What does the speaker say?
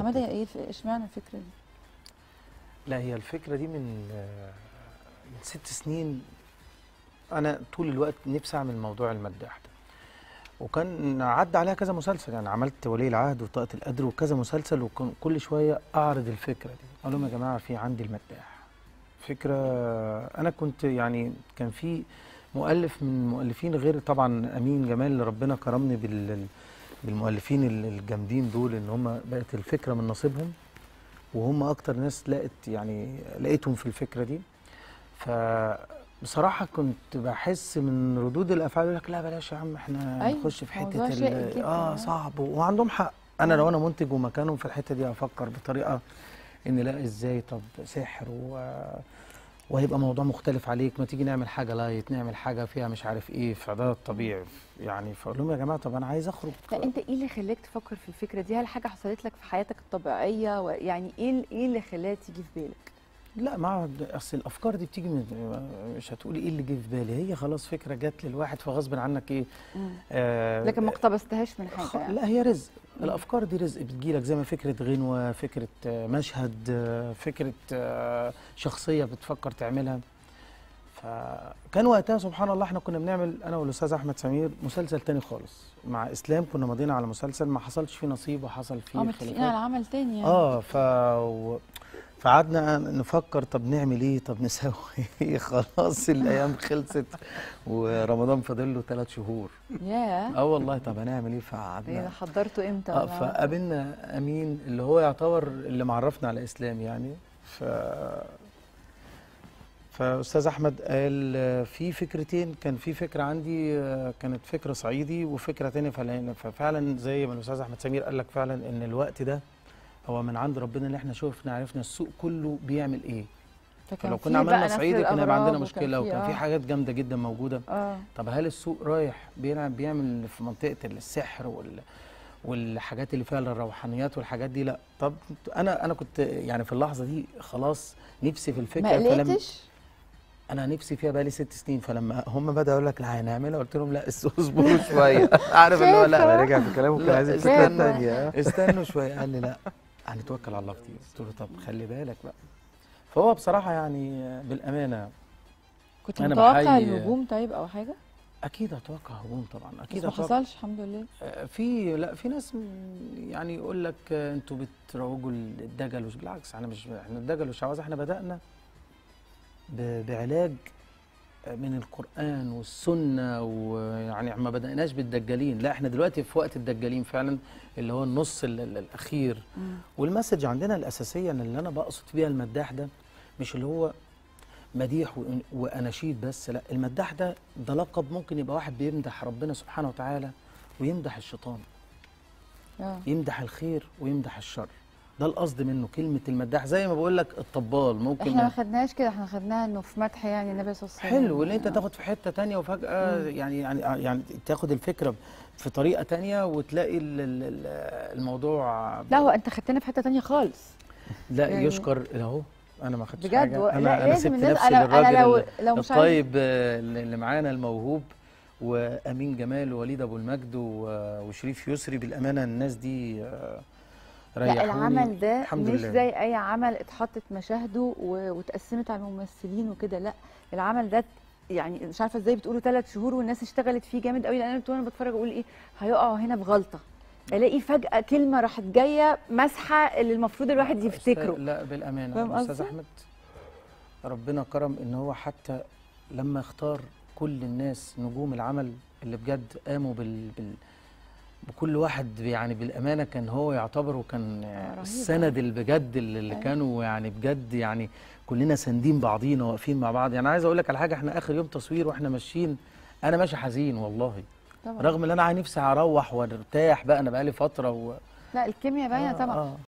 حماده ايه الف- اشمعنى الفكره دي لا هي الفكرة دي من آه، من ست سنين أنا طول الوقت نفسي أعمل موضوع المداح ده وكان عدى عليها كذا مسلسل يعني عملت ولي العهد وطاقة القدر وكذا مسلسل وكان كل شوية أعرض الفكرة دي أقول لهم يا جماعة في عندي المداح فكرة أنا كنت يعني كان في مؤلف من المؤلفين غير طبعا أمين جمال اللي ربنا كرمني بال بالمؤلفين ال- الجامدين دول ان هم بقت الفكره من نصيبهم وهم اكتر ناس لقت يعني لقيتهم في الفكره دي فبصراحه كنت بحس من ردود الافعال يقول لك لا بلاش يا عم احنا أيوة، نخش في موضوع حته شائك ال- جداً، اه آه. صعب وعندهم حق انا آه. لو انا منتج ومكانهم في الحته دي افكر بطريقه ان لا ازاي طب سحر و وهيبقى موضوع مختلف عليك ما تيجي نعمل حاجه لايت نعمل حاجه فيها مش عارف ايه فده الطبيعي يعني فاقول لهم يا جماعه طب انا عايز اخرج لا انت ايه اللي خلاك تفكر في الفكره دي هل حاجه حصلت لك في حياتك الطبيعيه و... يعني ايه ال- ايه اللي خلاها تيجي في بالك لا ما اصل الافكار دي بتيجي من مش هتقولي ايه اللي جه في بالي هي خلاص فكره جت للواحد فغصب عنك ايه آه لكن ما اقتبستهاش من خ- حاجه يعني. لا هي رزق مم. الافكار دي رزق بتجيلك زي ما فكره غنوه فكره آه، مشهد آه، فكره آه، شخصيه بتفكر تعملها فكان وقتها سبحان الله احنا كنا بنعمل انا والاستاذ احمد سمير مسلسل تاني خالص مع اسلام كنا ماضيين على مسلسل ما حصلش فيه نصيب وحصل فيه اه متفقين خلافات. على عمل تاني يعني اه ف و- فقعدنا نفكر طب نعمل ايه طب نسوي ايه خلاص الايام خلصت ورمضان فاضل له ثلاث شهور ياه اه والله طب هنعمل ايه ايه فقعدنا ده حضرته امتى اه ولا- فقابلنا امين اللي هو يعتبر اللي معرفنا على اسلام يعني ف فاستاذ احمد قال آه، في فكرتين كان في فكره عندي آه، كانت فكره صعيدي وفكره تانية فلقينا ففعلا زي ما الاستاذ احمد سمير قال لك فعلا ان الوقت ده هو من عند ربنا اللي احنا شفنا عرفنا السوق كله بيعمل ايه فكان فلو في كنا بقى عملنا نفس صعيدي كان هيبقى عندنا الأغراض مشكله وكان في آه. حاجات جامده جدا موجوده اه طب هل السوق رايح بيلعب بيعمل في منطقه السحر وال والحاجات اللي فيها الروحانيات والحاجات دي لا طب انا انا كنت يعني في اللحظه دي خلاص نفسي في الفكره ما فلما قلقتش انا نفسي فيها بقالي ست سنين فلما هم بداوا يقول لك لا هنعملها قلت لهم لا اس- اصبروا شويه عارف اللي هو لا شايفة؟ رجع في كلامه كان لا، عايز الفكره فاهم. الثانيه استنوا شويه قال لي لا هنتوكل على الله كتير قلت له طب خلي بالك بقى فهو بصراحه يعني بالامانه كنت أنا متوقع بحيي- الهجوم طيب او حاجه اكيد اتوقع هجوم طبعا بس اكيد ما اتوقع حصلش الحمد لله آه، في لا في ناس م- يعني يقول لك آه، انتوا بتروجوا الدجل وش بالعكس احنا مش احنا الدجل والشعوذه احنا بدانا ب- بعلاج آه، من القران والسنه ويعني ما بداناش بالدجالين لا احنا دلوقتي في وقت الدجالين فعلا اللي هو النص ال- ال- الاخير مم. والمسج عندنا الاساسيه ان اللي انا بقصد بيها المداح ده مش اللي هو مديح وإن- واناشيد بس لا المداح ده ده لقب ممكن يبقى واحد بيمدح ربنا سبحانه وتعالى ويمدح الشيطان اه يمدح الخير ويمدح الشر ده القصد منه كلمه المداح زي ما بقول لك الطبال ممكن احنا ما خدناش كده احنا خدناها انه في مدح يعني النبي صلى الله عليه وسلم حلو اللي انت آه. تاخد في حته تانية وفجاه مم. يعني يعني يعني تاخد الفكره في طريقه تانية وتلاقي ال- ال- ال- الموضوع لا هو انت خدتنا في حته تانية خالص لا يعني- يشكر اهو انا ما خدتش بجد حاجه و... انا لا انا لازم سبت الناس نفسي انا للراجل انا لو ال- لو مش عايز الطيب آه، اللي معانا الموهوب وامين جمال ووليد ابو المجد و- وشريف يسري بالامانه الناس دي آه، ريحوني لا العمل ده الحمد مش لله. زي اي عمل اتحطت مشاهده و... واتقسمت على الممثلين وكده لا العمل ده يعني مش عارفه ازاي بتقولوا ثلاث شهور والناس اشتغلت فيه جامد قوي لان انا وانا بتفرج اقول ايه هيقعوا هنا بغلطه الاقي فجاه كلمه راحت جايه مسحه اللي المفروض الواحد أستاذ- يفتكره لا بالامانه فاهم الاستاذ قصدي؟ احمد ربنا كرم ان هو حتى لما اختار كل الناس نجوم العمل اللي بجد قاموا بال, بال بكل واحد يعني بالامانه كان هو يعتبر كان رهيب. السند اللي بجد اللي اللي أيوة. كانوا يعني بجد يعني كلنا ساندين بعضينا واقفين مع بعض يعني عايز اقول لك على حاجه احنا اخر يوم تصوير واحنا ماشيين انا ماشي حزين والله طبعا رغم ان انا نفسي اروح وارتاح بقى انا بقالي فتره و... لا الكيمياء باينه آه، طبعا آه.